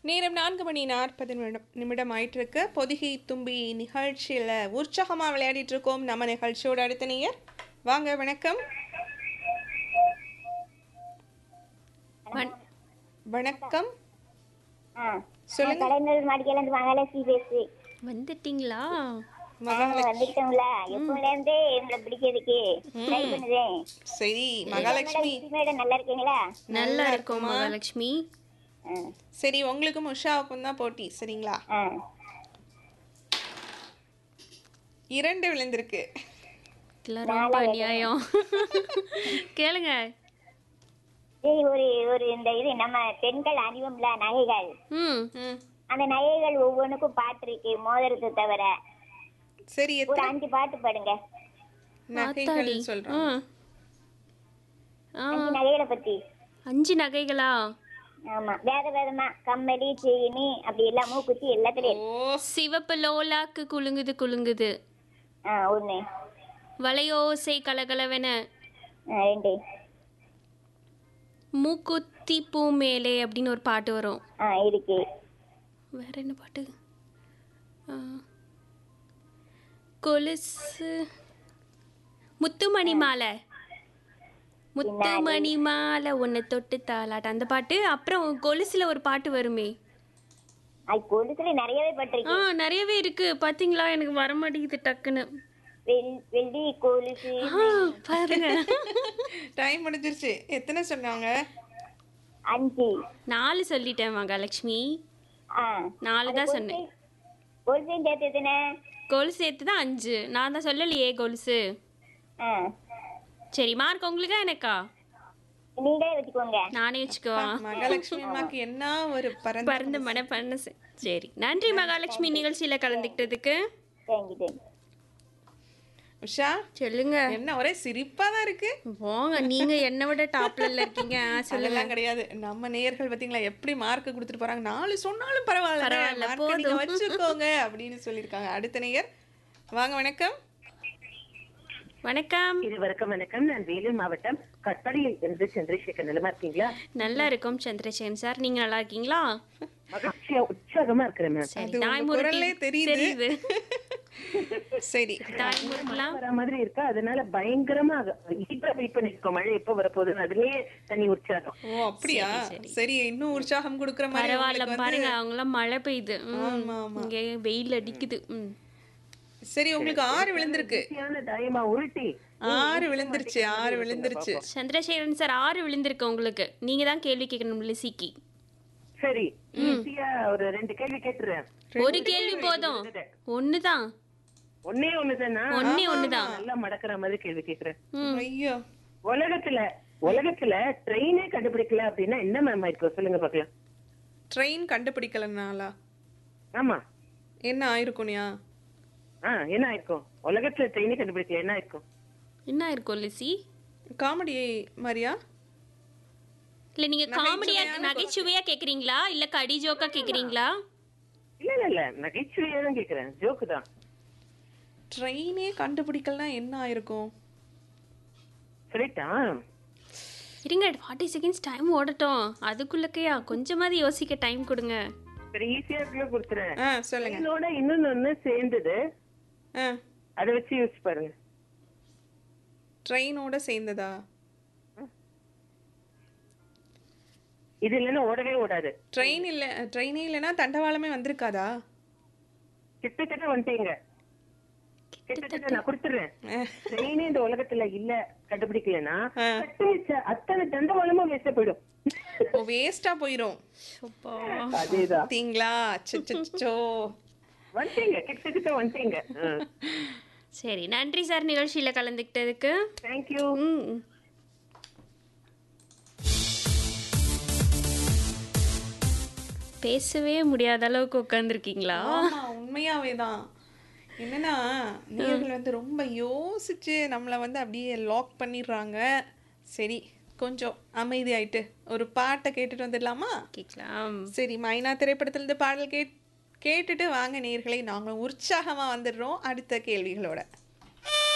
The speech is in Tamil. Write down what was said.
நேரம் நான்கு மணி நாற்பது நிமிடம் நிமிடம் ஆயிட்டு இருக்கு பொதிகை தும்பி நிகழ்ச்சியில் உற்சாகமாக விளையாடிட்டு இருக்கோம் நம்ம நிகழ்ச்சியோட அடுத்த நேயர் வாங்க வணக்கம் வண- வணக்கம் ஆ சொல்லுங்க. கலைஞர் மாடிக்கையில மகாலட்சுமி பேசு வந்துட்டீங்களா மகாலட்சுமி வந்துட்டோம்ல எப்பவுல இருந்தே எங்களை பிடிக்கிறதுக்கு ட்ரை பண்ணுதேன் சரி மகாலட்சுமி மேடம் நல்லா இருக்கீங்களா நல்லா இருக்கும் மகாலட்சுமி ஆ, சரி உங்களுக்கும் உஷாவுக்கும் தான் போட்டி சரிங்களா ஆ. இரண்டு விழுந்திருக்கு இதெல்லாம் ரொம்ப அநியாயம் கேளுங்க சரி ஒரு ஒரு இந்த இது நம்ம பெண்கள் அறிவோம்ல நகைகள் ம் ம் அந்த நகைகள் ஒவ்வொன்றுக்கும் பாட்டு இருக்கு மோதிரத்தை தவிர சரி ஒரு எத்தனை அஞ்சு பாட்டு பாடுங்க நகைகள் ஆத்தாடி சொல்றோம் ஆ. ஆ அஞ்சு நகைகளை பத்தி அஞ்சு நகைகளா ஆமா வேற வேறமா கம்மலி செயினி அப்படி எல்லாம் மூக்குத்தி எல்லாத்துலயும் ஓ இருக்கு. சிவப்பு லோலாக்கு குலுங்குது குலுங்குது ஆ ஒண்ணு வளையோசை கலகலவென ஆ, ரெண்டு மூக்குத்தி பூ மேலே அப்படின்னு ஒரு பாட்டு வரும் ஆ இருக்கு வேற என்ன பாட்டு ஆ. கொலுசு முத்துமணி மாலை முத்துமணி மாலை உன்னை தொட்டு தாளாட்ட அந்த பாட்டு அப்புறம் கொலுசுல ஒரு பாட்டு வருமே அது கொலுசுல நிறையவே ஆ பட்டிருக்கு நிறையவே இருக்கு பாத்தீங்களா எனக்கு வர மாட்டேங்குது டக்குன்னு வெள் வெள்ளி கொலுசு ஆ, பாருங்க டைம் முடிஞ்சிருச்சு எத்தனை சொன்னாங்க அஞ்சு நாலு சொல்லிட்டேன் மகாலட்சுமி ஆ நாலு தான் சொன்னேன் கொலுசையும் சேர்த்து எத்தனை கொலுசு சேர்த்து தான் அஞ்சு நான் தான் சொல்லலையே கொலுசு ஆ சரி மார்க் உங்களுக்கா எனக்கா நீங்களே வச்சுக்கோங்க நானே வச்சுக்குவா மகாலட்சுமி அம்மாக்கு என்ன ஒரு பரந்த பறந்த மன பண்ண சரி நன்றி மகாலட்சுமி நிகழ்ச்சியில கலந்துக்கிட்டதுக்கு தேங்க்யூ தேங்க்யூ உஷா சொல்லுங்க என்ன ஒரே சிரிப்பா தான் இருக்கு போங்க நீங்க என்ன விட டாப்ல இருக்கீங்க ஆ, சொல்லுங்க அதெல்லாம் கிடையாது நம்ம நேயர்கள் பாத்தீங்களா எப்படி மார்க் கொடுத்துட்டு போறாங்க நாலு சொன்னாலும் பரவாயில்ல பரவாயில்ல, mark நீங்க வச்சுக்கோங்க அப்படின்னு சொல்லியிருக்காங்க அடுத்த நேயர் வாங்க வணக்கம் வணக்கம் இருவருக்கும் வணக்கம் நான் வேலூர் மாவட்டம் கட்படியில் இருந்து சந்திரசேகர் நிலமா இருக்கீங்களா நல்லா இருக்கும் சந்திரசேகன் சார் நீங்க நல்லா இருக்கீங்களா மகிழ்ச்சியா உற்சாகமா இருக்கிறேன் மேம் சரி அது உங்க தாய்மொழி குரல்லே தெரியுது. தெரியுது சரி தாய்மொழிலாம் வர மாதிரி இருக்கா அதனால பயங்கரமா இப்ப வெயிட் பண்ணிருக்கோம் மழை எப்ப வரப்போகுதுன்னு அதுலயே தனி உற்சாகம் ஓ அப்படியா சரி இன்னும் உற்சாகம் கொடுக்குற மாதிரி பரவாயில்ல உங்களுக்கு வந்து- பாருங்க அவங்களாம் மழை பெய்யுது ம், ஆமா, ஆமா. இங்க வெயில் அடிக்குது ம் சரி உங்களுக்கு ஆறு விழுந்திருக்கு ஈஸியான தாயமா உருட்டி ஆறு விழுந்துருச்சு ஆறு விழுந்துருச்சு சந்திரசேகரன் சார் ஆறு விழுந்திருக்கு உங்களுக்கு நீங்க தான் கேள்வி கேட்கணும் லிசிக்கு சரி ஈஸியா ஒரு ரெண்டு கேள்வி கேட்டுறேன் ஒரு கேள்வி போதும் ஒண்ணுதான் ஒன்னே ஒண்ணுதானா ஒண்ணே ஒண்ணுதான் நல்லா மடக்கிற மாதிரி கேள்வி கேக்குறேன் ஐயோ உலகத்துல உலகத்துல ட்ரெயினே கண்டுபிடிக்கல அப்படின்னா என்ன மேம் ஆயிருக்கும் சொல்லுங்க பாக்கலாம் ட்ரெயின் கண்டுபிடிக்கலனாலா ஆமா என்ன ஆயிருக்கும்யா ஆ என்ன ஆயிருக்கும் உலகத்துல ட்ரெயினே கண்டுபிடிக்கல என்ன ஆயிருக்கும் என்ன இருக்கும் லிசி காமெடி மாதிரியா இல்ல நீங்க காமெடியா நகைச்சுவையா கேக்குறீங்களா இல்ல கடி ஜோக்கா கேக்குறீங்களா இல்ல இல்ல இல்ல நகைச்சுவையா தான் கேக்குறேன் ஜோக்கு தான் ட்ரெயினே கண்டுபிடிக்கலனா என்ன ஆயிருக்கும் சொல்லிட்டா இருங்க ஃபார்ட்டி செகண்ட்ஸ் டைம் ஓடட்டும் அதுக்குள்ளக்கையா கொஞ்சமாவது யோசிக்க டைம் கொடுங்க சரி ஈஸியா இருக்குல்ல கொடுத்துறேன் ஆ சொல்லுங்க ட்ரெயினோட இன்னொன்னு ஒண்ணு சேர்ந்தது ஆ அதை வச்சு யோசிச்சு பாருங்க ட்ரெயினோட சேர்ந்ததா இது இல்லைன்னா ஓடவே ஓடாது ட்ரெயின் இல்ல ட்ரெயினே இல்லைன்னா தண்டவாளமே வந்திருக்காதா கிட்டத்தட்ட வந்துட்டீங்க கிட்டத்தட்ட நான் கொடுத்துறேன் ஆ. ட்ரெயினே இந்த உலகத்துல இல்ல கண்டுபிடிக்கலன்னா ஆ. கட்டு வச்ச அத்தனை தண்டவாளமும் வேஸ்டா போயிடும் ஓ வேஸ்டா போயிரும் அப்பா. அதேதான் பாத்தீங்களா அச்சச்சோ வந்துட்டீங்க கிட்டத்தட்ட வந்துட்டீங்க சரி நன்றி சார் நிகழ்ச்சியில கலந்துக்கிட்டதுக்கு தேங்க்யூ ம் பேசவே முடியாத அளவுக்கு உட்காந்துருக்கீங்களா ஆமா உண்மையாவே தான் என்னன்னா நேர்கள் வந்து ரொம்ப யோசிச்சு நம்மளை வந்து அப்படியே லாக் பண்ணிடுறாங்க சரி கொஞ்சம் அமைதியாயிட்டு ஒரு பாட்டை கேட்டுட்டு வந்துடலாமா கேட்கலாம் சரி மைனா திரைப்படத்திலிருந்து பாடல் கேட் கேட்டுட்டு வாங்க நேர்களை நாங்கள் உற்சாகமாக வந்துடுறோம் அடுத்த கேள்விகளோட